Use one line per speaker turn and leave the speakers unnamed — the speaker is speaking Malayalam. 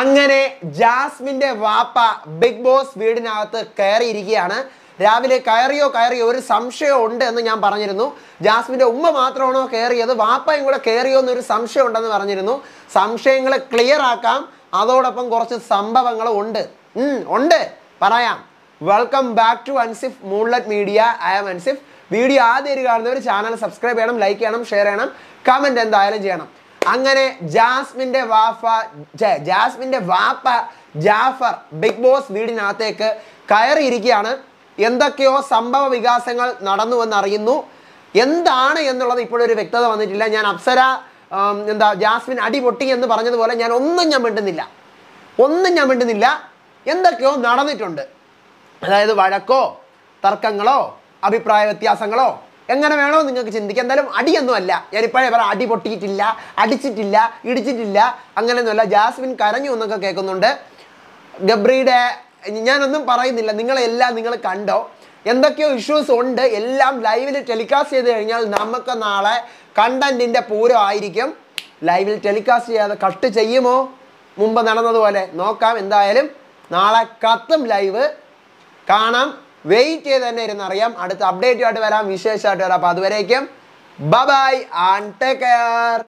അങ്ങനെ ജാസ്മിന്റെ വാപ്പ ബിഗ് ബോസ് വീടിനകത്ത് കയറിയിരിക്കുകയാണ് രാവിലെ കയറിയോ കയറിയോ ഒരു സംശയം ഉണ്ട് എന്ന് ഞാൻ പറഞ്ഞിരുന്നു ജാസ്മിന്റെ ഉമ്മ മാത്രമാണോ കയറിയത് വാപ്പയും കൂടെ കയറിയോ എന്നൊരു സംശയം ഉണ്ടെന്ന് പറഞ്ഞിരുന്നു സംശയങ്ങൾ ക്ലിയർ ആക്കാം അതോടൊപ്പം കുറച്ച് സംഭവങ്ങളും ഉണ്ട് ഉം, ഉണ്ട് പറയാം welcome back to Ansif moonlet media I am Ansif video ആദ്യം കാണുന്നവർ ചാനൽ സബ്സ്ക്രൈബ് ചെയ്യണം ലൈക്ക് ചെയ്യണം ഷെയർ ചെയ്യണം കമന്റ് എന്തായാലും ചെയ്യണം അങ്ങനെ ജാസ്മിന്റെ വാഫ ജ- ജാസ്മിന്റെ വാപ്പ ജാഫർ ബിഗ് ബോസ് വീടിനകത്തേക്ക് കയറിയിരിക്കുകയാണ് എന്തൊക്കെയോ സംഭവ വികാസങ്ങൾ നടന്നുവെന്ന് അറിയുന്നു എന്താണ് എന്നുള്ളത് ഇപ്പോഴൊരു വ്യക്തത വന്നിട്ടില്ല ഞാൻ അപ്സര ആം, എന്താ ജാസ്മിൻ അടി പൊട്ടി എന്ന് പറഞ്ഞതുപോലെ ഞാൻ ഒന്നും ഞാൻ മിണ്ടുന്നില്ല ഒന്നും ഞാൻ മിണ്ടുന്നില്ല എന്തൊക്കെയോ നടന്നിട്ടുണ്ട് അതായത് വഴക്കോ തർക്കങ്ങളോ അഭിപ്രായ വ്യത്യാസങ്ങളോ എങ്ങനെ വേണോ നിങ്ങൾക്ക് ചിന്തിക്കാം എന്തായാലും അടിയൊന്നും അല്ല ഞാൻ ഇപ്പോഴേ പറ അടി പൊട്ടിയിട്ടില്ല അടിച്ചിട്ടില്ല ഇടിച്ചിട്ടില്ല അങ്ങനെയൊന്നുമല്ല ജാസ്മിൻ കരഞ്ഞു എന്നൊക്കെ കേൾക്കുന്നുണ്ട് ഗബ്രിയുടെ ഞാനൊന്നും പറയുന്നില്ല നിങ്ങളെല്ലാം നിങ്ങൾ കണ്ടോ എന്തൊക്കെയോ ഇഷ്യൂസ് ഉണ്ട് എല്ലാം ലൈവിൽ ടെലികാസ്റ്റ് ചെയ്ത് കഴിഞ്ഞാൽ നമുക്ക് നാളെ കണ്ടന്റിന്റെ പൂരം ആയിരിക്കും ലൈവിൽ ടെലികാസ്റ്റ് ചെയ്യാതെ കട്ട് ചെയ്യുമോ മുമ്പ് നടന്നതുപോലെ നോക്കാം എന്തായാലും നാളെ കത്തും ലൈവ് കാണാം വെയിറ്റ് ചെയ്ത് തന്നെ ഇരുന്നറിയാം അടുത്ത അപ്ഡേറ്റുമായിട്ട് വരാം വിശേഷമായിട്ട് വരാം അപ്പോൾ അതുവരേക്കും ബൈ ആൻഡ് ടേക്ക് കെയർ